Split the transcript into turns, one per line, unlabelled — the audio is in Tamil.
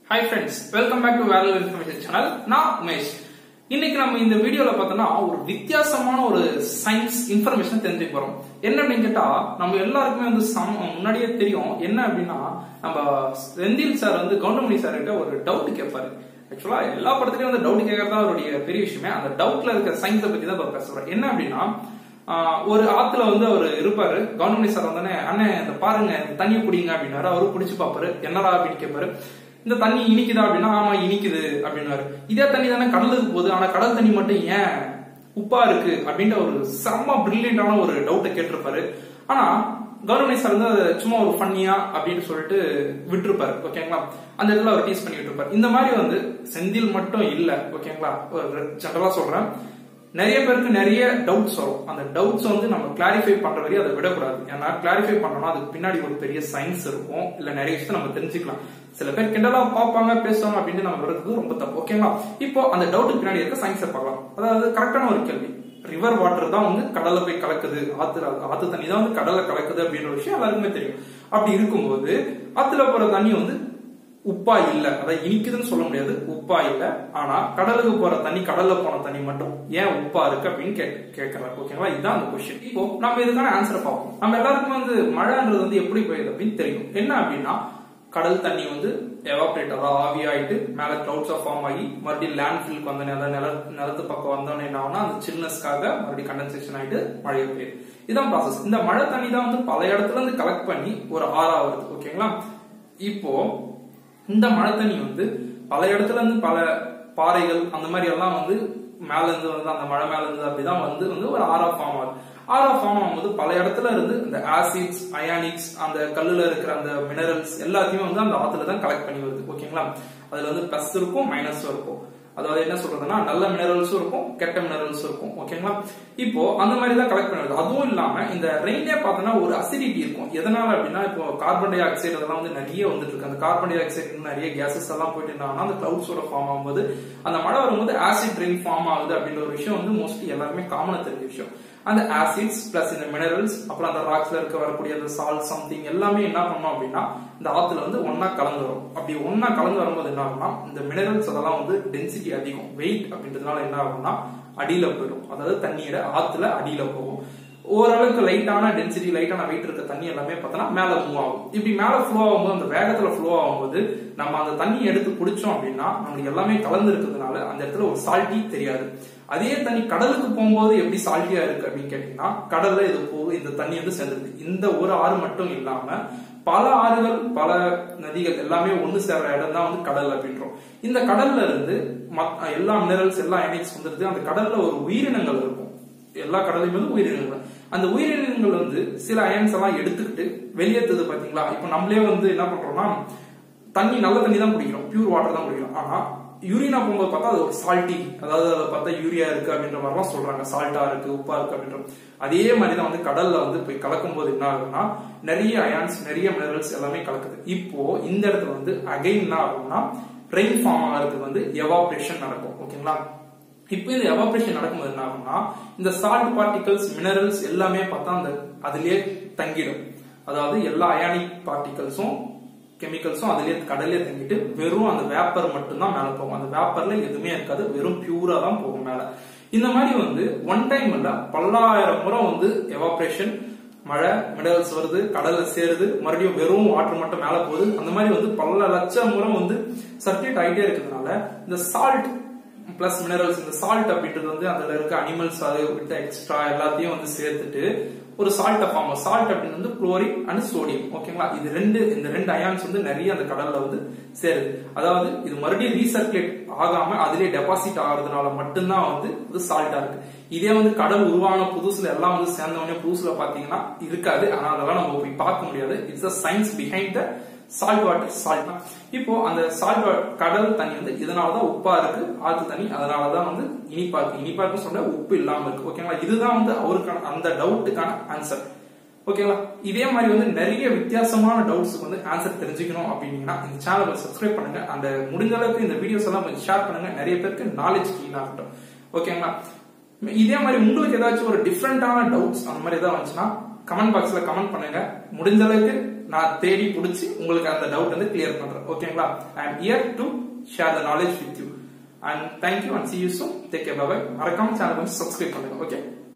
hi friends welcome back to value information channel நான் உமேஷ் இன்னைக்கு நம்ம இந்த வீடியோல பார்த்தோம்னா ஒரு வித்தியாசமான ஒரு சயின்ஸ் இன்ஃபர்மேஷன் தெரிஞ்சுக்க போறோம் என்ன அப்படின்னு கேட்டா நம்ம எல்லாருக்குமே வந்து சம முன்னாடியே தெரியும் என்ன அப்படின்னா நம்ம செந்தில் சார் வந்து கவுண்டமணி சார் கிட்ட ஒரு டவுட் கேட்பாரு ஆக்சுவலா எல்லா படத்துலயும் வந்து டவுட் கேட்கறதா அவருடைய பெரிய விஷயமே அந்த டவுட்ல இருக்க சயின்ஸை பத்தி தான் பேச போறேன் என்ன அப்படின்னா ஆஹ் ஒரு ஆத்துல வந்து அவர் இருப்பாரு கவர்மெண்ட் சார் வந்தானே அண்ணன் இந்த பாருங்க இந்த தண்ணியை குடிங்க அப்படின்னாரு அவரு குடிச்சு பாப்பாரு என்னடா அப்படின்னு கேட்பாரு இந்த தண்ணி இனிக்குதா அப்படின்னா ஆமா இனிக்குது அப்படின்னாரு இதே தண்ணி தானே கடலுக்கு போகுது ஆனா கடல் தண்ணி மட்டும் ஏன் உப்பா இருக்கு அப்படின்ற ஒரு செம்ம பிரில்லியண்டான ஒரு டவுட்டை கேட்டிருப்பாரு ஆனா கவர்மெண்ட் சார் வந்து அதை சும்மா ஒரு ஃபன்னியா அப்படின்னு சொல்லிட்டு விட்டுருப்பாரு ஓகேங்களா அந்த இடத்துல அவர் டீஸ் பண்ணி விட்டுருப்பாரு இந்த மாதிரி வந்து செந்தில் மட்டும் இல்ல ஓகேங்களா ஒரு ஜெனரலா சொல்றேன் நிறைய பேருக்கு நிறைய டவுட்ஸ் வரும் அந்த டவுட்ஸ் வந்து நம்ம கிளாரிஃபை பண்ற வரையும் அதை விடக்கூடாது ஏன்னா கிளாரிஃபை பண்ணோம்னா அதுக்கு பின்னாடி ஒரு பெரிய சயின்ஸ் இருக்கும் இல்ல நிறைய விஷயத்தை நம்ம தெரிஞ்சுக்கலாம் சில பேர் கிண்டலா பார்ப்பாங்க பேசுவாங்க அப்படின்னு நம்ம வர்றது ரொம்ப தப்பு ஓகேங்களா இப்போ அந்த டவுட்டுக்கு பின்னாடி இருக்க சயின்ஸை பார்க்கலாம் அதாவது கரெக்டான ஒரு கேள்வி ரிவர் வாட்டர் தான் வந்து கடல்ல போய் கலக்குது ஆத்து ஆத்து தண்ணி தான் வந்து கடல்ல கலக்குது அப்படின்ற விஷயம் எல்லாருக்குமே தெரியும் அப்படி இருக்கும்போது ஆத்துல போற தண்ணி வந்து உப்பா இல்ல அதாவது இனிக்குதுன்னு சொல்ல முடியாது உப்பா இல்ல ஆனா கடலுக்கு போற தண்ணி கடல்ல போன தண்ணி மட்டும் ஏன் உப்பா இருக்கு அப்படின்னு கேட்கலாம் ஓகேங்களா இதுதான் அந்த கொஸ்டின் இப்போ நம்ம இதுக்கான ஆன்சரை பார்ப்போம் நம்ம எல்லாருக்குமே வந்து மழைன்றது வந்து எப்படி போயிடுது அப்படின்னு தெரியும் என்ன அப்படின்னா கடல் தண்ணி வந்து எவாபரேட் அதாவது ஆவியாயிட்டு மேல கிளவுட்ஸா ஃபார்ம் ஆகி மறுபடியும் லேண்ட் ஃபில்க்கு வந்தோடனே அதாவது நில நிலத்து பக்கம் வந்தோடனே என்ன ஆகும்னா அந்த சில்னஸ்க்காக மறுபடியும் கண்டென்சேஷன் ஆயிட்டு மழை பெய்யுது இதான் ப்ராசஸ் இந்த மழை தண்ணி தான் வந்து பல இடத்துல இருந்து கலெக்ட் பண்ணி ஒரு ஆறா வருது ஓகேங்களா இப்போ இந்த மழை தண்ணி வந்து பல இடத்துல இருந்து பல பாறைகள் அந்த மாதிரி எல்லாம் வந்து மேல இருந்து வந்து அந்த மழை மேல இருந்து அப்படிதான் வந்து வந்து ஒரு ஆறா ஃபார்ம் ஆகுது ஆறா ஃபார்ம் ஆகும்போது பல இடத்துல இருந்து இந்த ஆசிட்ஸ் அயானிக்ஸ் அந்த கல்லுல இருக்கிற அந்த மினரல்ஸ் எல்லாத்தையுமே வந்து அந்த ஆத்துல தான் கலெக்ட் பண்ணி வருது ஓகேங்களா அதுல வந்து பிளஸ் இருக்கும் மைனஸும் இருக்கும் அதாவது என்ன சொல்றதுன்னா நல்ல மினரல்ஸும் இருக்கும் கெட்ட மினரல்ஸும் இருக்கும் ஓகேங்களா இப்போ அந்த மாதிரி தான் கலெக்ட் பண்ணுறது அதுவும் இல்லாம இந்த ரெயினே பார்த்தோன்னா ஒரு அசிடிட்டி இருக்கும் எதனால அப்படின்னா இப்போ கார்பன் டை ஆக்சைடு அதெல்லாம் வந்து நிறைய வந்துட்டு இருக்கு அந்த கார்பன் டை ஆக்சைடு நிறைய கேசஸ் எல்லாம் போயிட்டு இருந்தாங்கன்னா அந்த கிளவுட்ஸோட ஃபார்ம் ஆகும்போது அந்த மழை வரும்போது ஆசிட் ரெயின் ஃபார்ம் ஆகுது அப்படின்ற ஒரு விஷயம் வந்து மோஸ்ட்லி எல்லாருமே காமனா தெரிஞ்ச விஷயம் அந்த ஆசிட்ஸ் பிளஸ் இந்த மினரல்ஸ் அப்புறம் அந்த ராக்ஸ்ல இருக்க வரக்கூடிய அந்த சால்ட் சம்திங் எல்லாமே என்ன பண்ணோம் அப்படின்னா இந்த ஆத்துல வந்து ஒன்னா கலந்து வரும் அப்படி ஒன்னா கலந்து வரும்போது என்ன ஆகும்னா இந்த மினரல்ஸ் அதெல்லாம் வந்து டென்சிட்டி அதிகம் வெயிட் அப்படின்றதுனால என்ன ஆகும்னா அடியில போயிடும் அதாவது தண்ணியோட ஆத்துல அடியில போகும் ஓரளவுக்கு லைட்டான டென்சிட்டி லைட்டான வெயிட் இருக்க தண்ணி எல்லாமே பார்த்தோன்னா மேல மூவ் ஆகும் இப்படி மேல ஃப்ளோ ஆகும்போது அந்த வேகத்துல ஃப்ளோ ஆகும்போது நம்ம அந்த தண்ணி எடுத்து குடிச்சோம் அப்படின்னா நம்மளுக்கு எல்லாமே கலந்து இருக்கிறதுனால அந்த இடத்துல ஒரு சால்ட்டி தெரியாது அதே தண்ணி கடலுக்கு போகும்போது எப்படி சால்ட்டியா இருக்கு அப்படின்னு கேட்டீங்கன்னா கடல்ல இது போகுது இந்த தண்ணி வந்து சேர்ந்துருக்கு இந்த ஒரு ஆறு மட்டும் இல்லாம பல ஆறுகள் பல நதிகள் எல்லாமே ஒண்ணு சேர்ற இடம் தான் வந்து கடல் அப்படின்றோம் இந்த கடல்ல இருந்து எல்லா மினரல்ஸ் எல்லா அயனிக்ஸ் வந்துருது அந்த கடல்ல ஒரு உயிரினங்கள் இருக்கும் எல்லா கடலையும் வந்து உயிரினங்கள் அந்த உயிரினங்கள் வந்து சில அயன்ஸ் எல்லாம் எடுத்துக்கிட்டு வெளியேற்றுது பாத்தீங்களா இப்ப நம்மளே வந்து என்ன பண்றோம்னா தண்ணி நல்ல தண்ணி தான் குடிக்கிறோம் பியூர் வாட்டர் தான் குடிக்கிறோம் ஆனா யூரினா போகும்போது பார்த்தா அது ஒரு சால்ட்டி அதாவது அதை பார்த்தா யூரியா இருக்கு அப்படின்ற மாதிரிலாம் சொல்றாங்க சால்ட்டா இருக்கு உப்பா இருக்கு அப்படின்ற அதே மாதிரி தான் வந்து கடல்ல வந்து போய் கலக்கும் போது என்ன ஆகுதுன்னா நிறைய அயான்ஸ் நிறைய மினரல்ஸ் எல்லாமே கலக்குது இப்போ இந்த இடத்துல வந்து அகைன் என்ன ஆகும்னா ரெயின் ஃபார்ம் ஆகிறதுக்கு வந்து எவாப்ரேஷன் நடக்கும் ஓகேங்களா இப்போ இந்த எவாபரேஷன் நடக்கும்போது என்ன ஆகும்னா இந்த சால்ட் பார்ட்டிகல்ஸ் மினரல்ஸ் எல்லாமே பார்த்தா அந்த அதுலயே தங்கிடும் அதாவது எல்லா அயானிக் பார்ட்டிகல்ஸும் கெமிக்கல்ஸும் அதுலயே கடலே தங்கிட்டு வெறும் அந்த வேப்பர் மட்டும்தான் மேல போகும் அந்த வேப்பர்ல எதுவுமே இருக்காது வெறும் பியூரா தான் போகும் மேல இந்த மாதிரி வந்து ஒன் டைம் இல்ல பல்லாயிரம் முறை வந்து எவாபரேஷன் மழை மினரல்ஸ் வருது கடல்ல சேருது மறுபடியும் வெறும் வாட்டர் மட்டும் மேல போகுது அந்த மாதிரி வந்து பல லட்சம் முறை வந்து சர்க்கியூட் ஆகிட்டே இருக்கிறதுனால இந்த சால்ட் பிளஸ் மினரல்ஸ் இந்த சால்ட் அப்படின்றது வந்து அதுல இருக்க அனிமல்ஸ் அது விட்ட எக்ஸ்ட்ரா எல்லாத்தையும் வந்து சேர்த்துட்டு ஒரு சால்ட் ஃபார்ம் சால்ட் அப்படின்னு வந்து குளோரின் அண்ட் சோடியம் ஓகேங்களா இது ரெண்டு இந்த ரெண்டு அயான்ஸ் வந்து நிறைய அந்த கடல்ல வந்து சேருது அதாவது இது மறுபடியும் ரீசர்க்குலேட் ஆகாம அதுலயே டெபாசிட் ஆகிறதுனால மட்டும்தான் வந்து இது சால்ட்டா இருக்கு இதே வந்து கடல் உருவான புதுசுல எல்லாம் வந்து சேர்ந்தவொடனே புதுசுல பாத்தீங்கன்னா இருக்காது ஆனா அதெல்லாம் நம்ம போய் பார்க்க முடியாது it's a science behind the salt water salt இப்போ அந்த சால்ட் கடல் தண்ணி வந்து இதனாலதான் உப்பா இருக்கு ஆத்து தண்ணி அதனாலதான் வந்து இனிப்பா இருக்கு இனிப்பா இருக்கு சொல்ல உப்பு இல்லாம இருக்கு ஓகேங்களா இதுதான் வந்து அவருக்கான அந்த டவுட்டுக்கான ஆன்சர் ஓகேங்களா இதே மாதிரி வந்து நிறைய வித்தியாசமான டவுட்ஸ்க்கு வந்து ஆன்சர் தெரிஞ்சுக்கணும் அப்படின்னீங்கன்னா இந்த சேனலை சப்ஸ்கிரைப் பண்ணுங்க அந்த முடிஞ்ச அளவுக்கு இந்த வீடியோஸ் எல்லாம் கொஞ்சம் ஷேர் பண்ணுங்க நிறைய பேருக்கு நாலேஜ் கீழ் ஆகட்டும் ஓகேங்களா இதே மாதிரி உங்களுக்கு ஏதாச்சும் ஒரு டிஃப்ரெண்டான டவுட்ஸ் அந்த மாதிரி ஏதாவது வந்துச்சுன்னா கமெண்ட் பாக்ஸ்ல கமெண்ட் பண்ணுங்க முடிஞ்ச அளவுக்கு நான் தேடி பிடிச்சி உங்களுக்கு அந்த டவுட் வந்து கிளியர் பண்றேன் ஓகேங்களா I am here to share the knowledge with you and thank you and see you soon take care bye மறக்காம சேனல் வந்து சப்ஸ்கிரைப் பண்ணுங்க ஓகே